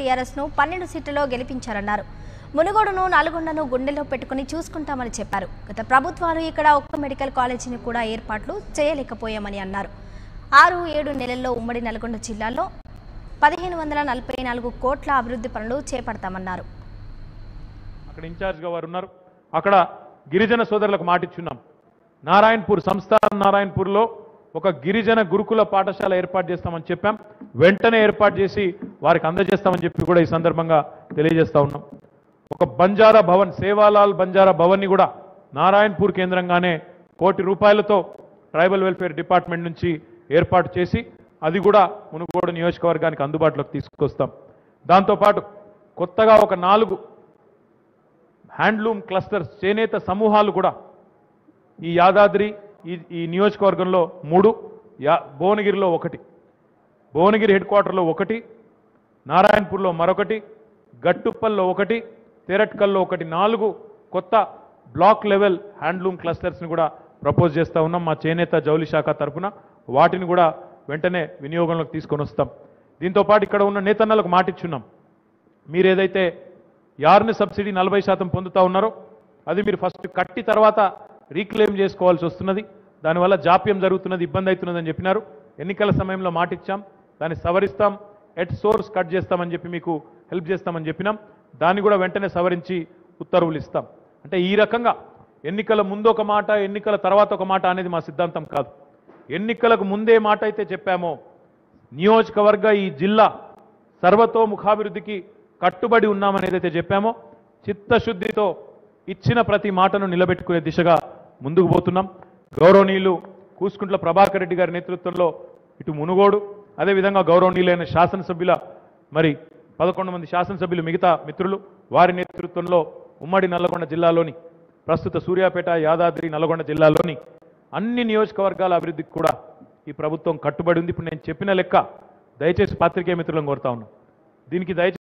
TRS ను పన్నెండు సీట్లలో గెలిపించారన్నారు మునుగోడును నల్గొండను గుండెలో పెట్టుకుని చూసుకుంటామని చెప్పారు గత ప్రభుత్వాలు ఇక్కడ ఒక్క మెడికల్ కాలేజీని కూడా ఏర్పాట్లు చేయలేకపోయామని అన్నారు ఆరు ఏడు నెలల్లో ఉమ్మడి నల్గొండ జిల్లాలో పదిహేను వందల నలభై నాలుగు కోట్ల అభివృద్ధి పనులు చేపడతామన్నారు అక్కడ ఇన్ఛార్జ్గా వారు ఉన్నారు అక్కడ గిరిజన సోదరులకు మాటిచ్చున్నాం నారాయణపూర్ సంస్థానం నారాయణపూర్లో ఒక గిరిజన గురుకుల పాఠశాల ఏర్పాటు చేస్తామని చెప్పాం వెంటనే ఏర్పాటు చేసి వారికి అందజేస్తామని చెప్పి కూడా ఈ సందర్భంగా తెలియజేస్తా ఉన్నాం ఒక బంజారా భవన్ సేవాలాల్ బంజారా భవన్ని కూడా నారాయణపూర్ కేంద్రంగానే కోటి రూపాయలతో ట్రైబల్ వెల్ఫేర్ డిపార్ట్మెంట్ నుంచి ఏర్పాటు చేసి అది కూడా మునుగోడు నియోజకవర్గానికి అందుబాటులోకి తీసుకొస్తాం దాంతోపాటు కొత్తగా ఒక నాలుగు హ్యాండ్లూమ్ క్లస్టర్స్ చేనేత సమూహాలు కూడా ఈ యాదాద్రి ఈ ఈ నియోజకవర్గంలో మూడు యా భువనగిరిలో ఒకటి భువనగిరి హెడ్ క్వార్టర్లో ఒకటి నారాయణపూర్లో మరొకటి గట్టుప్పల్లో ఒకటి తెరట్కల్లో ఒకటి నాలుగు కొత్త బ్లాక్ లెవెల్ హ్యాండ్లూమ్ క్లస్టర్స్ని కూడా ప్రపోజ్ చేస్తూ ఉన్నాం మా చేనేత జౌలి శాఖ తరఫున వాటిని కూడా వెంటనే వినియోగంలోకి తీసుకొని వస్తాం దీంతోపాటు ఇక్కడ ఉన్న నేతన్నలకు మాటిచ్చున్నాం మీరు ఏదైతే యార్న్ సబ్సిడీ నలభై శాతం పొందుతా ఉన్నారో అది మీరు ఫస్ట్ కట్టి తర్వాత రీక్లెయిమ్ చేసుకోవాల్సి వస్తున్నది దానివల్ల జాప్యం జరుగుతున్నది ఇబ్బంది అవుతున్నదని చెప్పినారు ఎన్నికల సమయంలో మాటిచ్చాం దాన్ని సవరిస్తాం ఎట్ సోర్స్ కట్ చేస్తామని చెప్పి మీకు హెల్ప్ చేస్తామని చెప్పినాం దాన్ని కూడా వెంటనే సవరించి ఉత్తర్వులు ఇస్తాం అంటే ఈ రకంగా ఎన్నికల ముందు ఒక మాట ఎన్నికల తర్వాత ఒక మాట అనేది మా సిద్ధాంతం కాదు ఎన్నికలకు ముందే మాట అయితే చెప్పామో నియోజకవర్గ ఈ జిల్లా సర్వతోముఖాభివృద్ధికి కట్టుబడి ఉన్నామని ఏదైతే చెప్పామో చిత్తశుద్ధితో ఇచ్చిన ప్రతి మాటను నిలబెట్టుకునే దిశగా ముందుకు పోతున్నాం గౌరవనీయులు కూసుకుంట్ల ప్రభాకర్ రెడ్డి గారి నేతృత్వంలో ఇటు మునుగోడు అదేవిధంగా గౌరవనీయులైన శాసనసభ్యుల మరి పదకొండు మంది శాసనసభ్యులు మిగతా మిత్రులు వారి నేతృత్వంలో ఉమ్మడి నల్లగొండ జిల్లాలోని ప్రస్తుత సూర్యాపేట యాదాద్రి నల్లగొండ జిల్లాలోని అన్ని నియోజకవర్గాల అభివృద్ధికి కూడా ఈ ప్రభుత్వం కట్టుబడి ఉంది ఇప్పుడు నేను చెప్పిన లెక్క దయచేసి పాత్రికేయ మిత్రులను కోరుతా ఉన్నాం దీనికి దయచేసి